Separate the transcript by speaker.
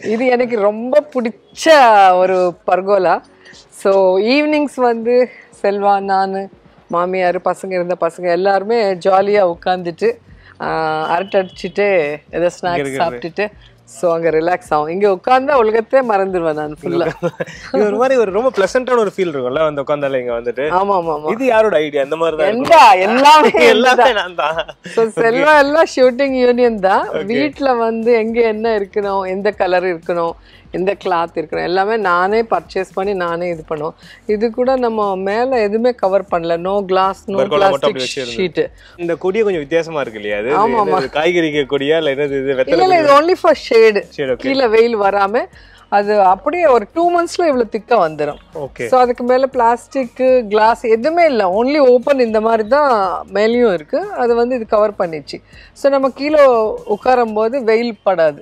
Speaker 1: இது எனக்கு ரொம்ப பிடிச்ச ஒரு பர்கோலா ஸோ ஈவினிங்ஸ் வந்து செல்வா நான் மாமியார் பசங்க இருந்த பசங்க எல்லாருமே ஜாலியாக உட்காந்துட்டு அரட்டை அடிச்சுட்டு ஏதோ ஸ்நாக்ஸ் சாப்பிட்டுட்டு ஸோ அங்கே ரிலாக்ஸ் ஆகும் இங்கே உட்காந்தா உலகத்தையே மறந்துடுவேன் நான் ஃபுல்லாக
Speaker 2: இது ஒரு மாதிரி ஒரு ரொம்ப பிளசண்டான ஒரு ஃபீல் இருக்கும்ல வந்து உட்காந்தால இங்க வந்துட்டு
Speaker 1: ஆமாம் ஆமாம் ஆமாம்
Speaker 2: இது யாரோட ஐடியா இந்த மாதிரி தான்
Speaker 1: எந்தா எல்லாமே
Speaker 2: எல்லாமே நான் தான்
Speaker 1: ஸோ செல்வா எல்லாம் ஷூட்டிங் யூனியன் தான் வீட்டில் வந்து எங்கே என்ன இருக்கணும் எந்த கலர் இருக்கணும் எந்த கிளாத் இருக்கணும் எல்லாமே நானே பர்ச்சேஸ் பண்ணி நானே இது பண்ணுவோம் இது கூட நம்ம மேலே எதுவுமே கவர் பண்ணல நோ கிளாஸ் நோ
Speaker 2: Pergola மட்டும் அப்படி
Speaker 1: பிளாஸ்டிக்
Speaker 2: வச்சிருந்தது.
Speaker 1: ஷீட்டு
Speaker 2: இந்த கொடியே கொஞ்சம் வித்தியாசமா இருக்கு இல்லையா அது
Speaker 1: ஆமா,
Speaker 2: என்னது, காய்கறிக்கு கொடியா இல்ல என்னது இது
Speaker 1: இல்லை
Speaker 2: வெத்தலை
Speaker 1: இல்லை இது ஒன்லி ஃபார் ஷேடு
Speaker 2: சரி ஓகே
Speaker 1: கீழே வெயில் வராம அது அப்படியே ஒரு டூ மந்த்ஸ்ல இவ்வளோ திக்கா வந்துடும்
Speaker 2: ஓகே
Speaker 1: ஸோ அதுக்கு மேலே பிளாஸ்டிக்கு கிளாஸ் எதுவுமே இல்லை ஒன்லி ஓப்பன் இந்த மாதிரி தான் மேலேயும் இருக்குது அது வந்து இது கவர் பண்ணிச்சு ஸோ நம்ம கீழே உட்காரும் போது வெயில் படாது